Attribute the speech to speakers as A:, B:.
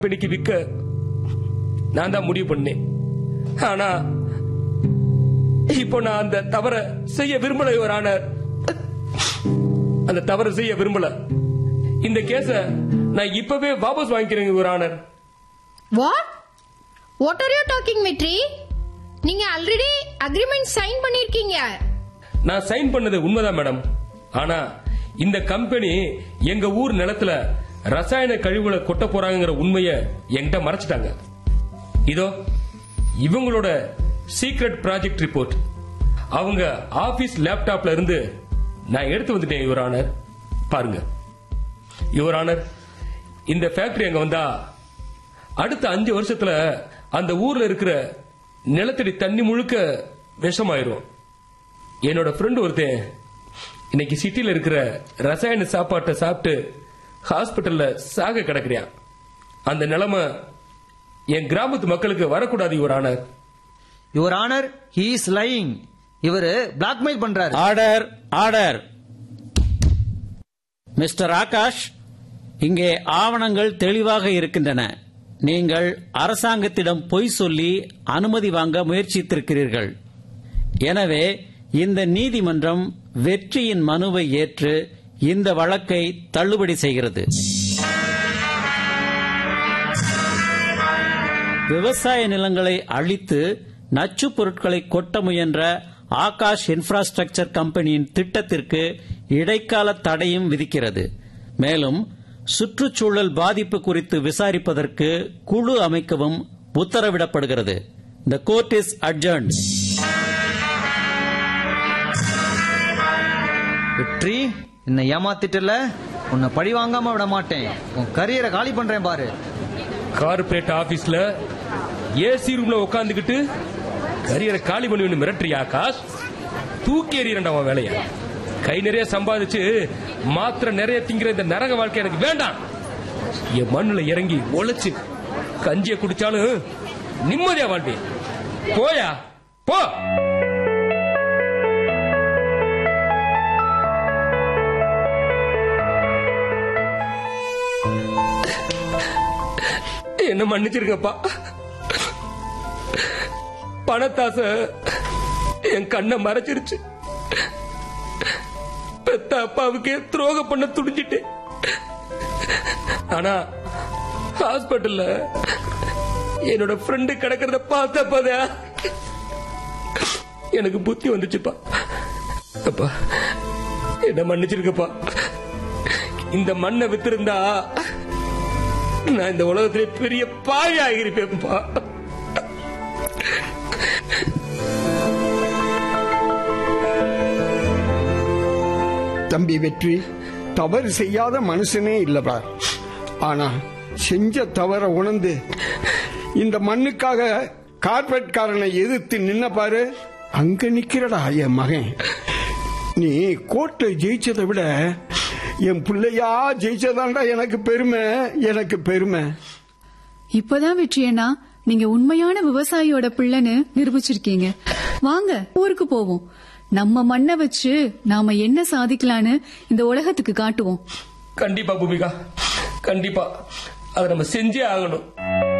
A: கம்பெனிக்கு விற்க நான் தான் முடிவு பண்ணேன் ஆனா இப்போ நான் அந்த தவற செய்ய விரும்பல யுவர் ஆனர் அந்த தவறு செய்ய விரும்பல இந்த கேஸ நான் இப்பவே வாபஸ் வாங்கிக்கிறேங்க your honour
B: what what are you talking Vetri நீங்க ஆல்ரெடி அக்ரிமெண்ட் சைன் பண்ணிருக்கீங்க
A: நான் சைன் பண்ணது உண்மைதான் மேடம் ஆனா இந்த கம்பெனி எங்க ஊர் நிலத்துல ரசாயன கழிவுகளை கொட்ட போறாங்கங்கிற உண்மைய என்கிட்ட மறைச்சிட்டாங்க இதோ இவங்களோட சீக்ரெட் ப்ராஜெக்ட் ரிப்போர்ட் அவங்க ஆபீஸ் லேப்டாப்ல இருந்து நான் எடுத்து வந்துட்டேன் யுவர் ஆனர் பாருங்க யுவர் ஆனர் இந்த ஃபேக்டரி அங்க வந்தா அடுத்த அஞ்சு வருஷத்துல அந்த ஊர்ல இருக்கிற நிலத்தடி தண்ணி முழுக்க விஷமாயிரும் என்னோட ஃப்ரெண்ட் ஒருத்தன் இன்னைக்கு சிட்டில இருக்கிற ரசாயன சாப்பாட்டை சாப்பிட்டு ஹாஸ்பிட்டல்ல சாக கிடக்குறியான் அந்த நிலைமை என் கிராமத்து மக்களுக்கு வரக்கூடாது your honour
C: your honour he is lying இவரு பிளாக்மெயில் பண்றாரு
D: ஆர்டர் ஆர்டர் மிஸ்டர் ஆகாஷ் இங்கே ஆவணங்கள் தெளிவாக இருக்கின்றன நீங்கள் அரசாங்கத்திடம் பொய் சொல்லி அனுமதி வாங்க முயற்சித்திருக்கிறீர்கள் எனவே இந்த நீதிமன்றம் வெற்றியின் மனுவை ஏற்று இந்த வழக்கை தள்ளுபடி செய்கிறது விவசாய நிலங்களை அழித்து நச்சுப் பொருட்களை கொட்ட முயன்ற ஆகாஷ் இன்ஃப்ராஸ்ட்ரக்சர் கம்பெனியின் திட்டத்திற்கு இடைக்கால தடையும் விதிக்கிறது மேலும் சுற்றுச்சூழல் பாதிப்பு குறித்து விசாரிப்பதற்கு குழு அமைக்கவும் உத்தரவிடப்படுகிறது the court is adjourned
C: Vetri என்னை ஏமாத்திட்டல உன்னை பழி வாங்காம விட மாட்டேன் உன் கரியரை காலி பண்றேன் பாரு
A: கார்பரேட் ஆபீஸ்ல ஏசி ரூம்ல உட்காந்துக்கிட்டு கரியரை காலி பண்ணி மிரட்டுறியா ஆகாஷ் தூக்கி எறியறா உன் வேலைய கை நிறைய சம்பாதிச்சு மாத்திரை நிறைய திங்கிற இந்த நரக வாழ்க்கை எனக்கு வேண்டாம் என் மண்ணுல இறங்கி உழைச்சு கஞ்சிய குடிச்சாலும் நிம்மதியா வாழ்வேன் போயா போ என்ன மன்னிச்சிருக்கப்பா பணத்தாசை என் கண்ணை மறைச்சிருச்சு பெத்த அப்பாவுக்கே துரோகம் பண்ண துடிஞ்சிட்டேன் ஆனா ஹாஸ்பிட்டல்ல என்னோட ஃப்ரெண்டு கிடக்கிறத பார்த்தப்பதா எனக்கு புத்தி வந்துச்சுப்பா அப்பா என்ன மன்னிச்சிருக்கப்பா இந்த மண்ணை வித்திருந்தா நான் இந்த உலகத்திலே பெரிய பாவி ஆகியிருப்பேன்ப்பா
E: தம்பி வெற்றி தவறு செய்யாத மனுஷனே இல்லப்பா ஆனா செஞ்ச தவற உணர்ந்து இந்த மண்ணுக்காக கார்பரேட்காரனை எதிர்த்து நின்ன பாரு அங்க நிக்கிறடா என் மகன் நீ கோர்ட்டை ஜெயிச்சதை விட என் பிள்ளையா ஜெயிச்சதாண்டா எனக்கு பெருமை எனக்கு பெருமை
F: இப்பதான் வெற்றியண்ணா நீங்க உண்மையான விவசாயியோட பிள்ளைன்னு நிரூபிச்சிருக்கீங்க வாங்க ஊருக்கு போவோம் நம்ம மண்ணை வச்சு நாம என்ன சாதிக்கலான்னு இந்த உலகத்துக்கு காட்டுவோம்
A: கண்டிப்பா பூமிகா கண்டிப்பா அதை நம்ம செஞ்சே ஆகணும்